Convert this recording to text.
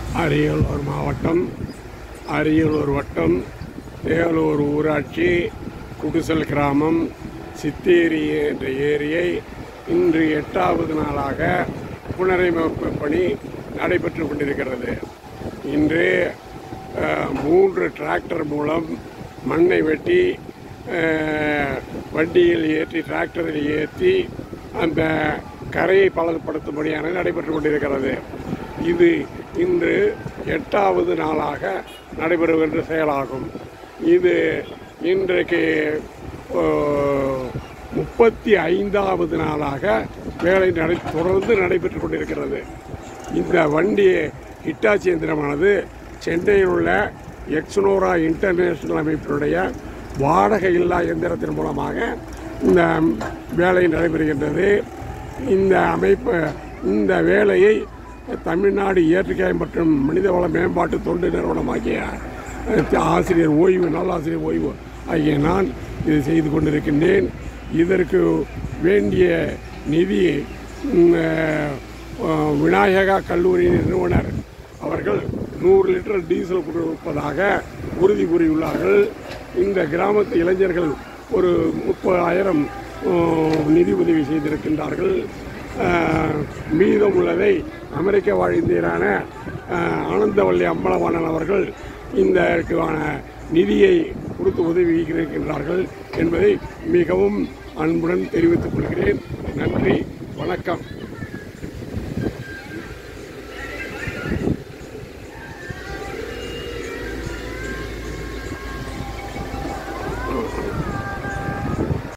அரியலூர் மாவட்டம் அரியலூர் வட்டம் தேவலூர் ஊராட்சி குடிசல் கிராமம் சித்தேரி என்ற ஏரியை இன்று எட்டாவது நாளாக புனரமைப்பு பணி நடைபெற்று கொண்டிருக்கிறது இன்று அஹ், மூன்று டிராக்டர் மூலம் மண்ணை வெட்டி அஹ், வண்டியில் ஏற்றி டிராக்டரில் ஏற்றி அந்த கரையை பலப்படுத்தும்படியான நடைபெற்று கொண்டிருக்கிறது இது இன்று எட்டாவது நாளாக நடைபெறுகின்ற செயலாகும் இது இன்றைக்கு அஹ், முப்பத்தி ஐந்தாவது நாளாக வேலை நடை தொடர்ந்து நடைபெற்று கொண்டிருக்கிறது இந்த வண்டி ஹிட்டாச்சி இயந்திரமானது சென்னையில் உள்ள எக்ஸ்னோரா இன்டர்நேஷனல் அமைப்பினுடைய வாடகை இல்லா இயந்திரத்தின் மூலமாக இந்த வேலை நடைபெறுகின்றது இந்த அமைப்பு இந்த வேலையை தமிழ்நாடு இயற்கை மற்றும் மனிதவள மேம்பாட்டு தொண்டு நிறுவனமாகிய ஆசிரியர் ஓய்வு நல்லாசிரியர் ஓய்வு ஆகிய நான் இது செய்து கொண்டிருக்கின்றேன் இதற்கு வேண்டிய நிதி ம், அஹ், விநாயகா கல்லூரி நிறுவனர் அவர்கள் நூறு லிட்டர் டீசல் கொடுப்பதாக உறுதி கூறியுள்ளார்கள் இந்த கிராமத்து இளைஞர்கள் ஒரு முப்பதாயிரம் அஹ், நிதி உதவி செய்திருக்கின்றார்கள் அஹ், மீதம் உள்ளதை அமெரிக்க வாழ் இந்தியரான அஹ், ஆனந்தவல்லி அம்பலவாணன் அவர்கள் இந்த நிதியை கொடுத்து உதவி இருக்கின்றார்கள் என்பதை மிகவும் அன்புடன் தெரிவித்துக் கொள்கிறேன் நன்றி வணக்கம்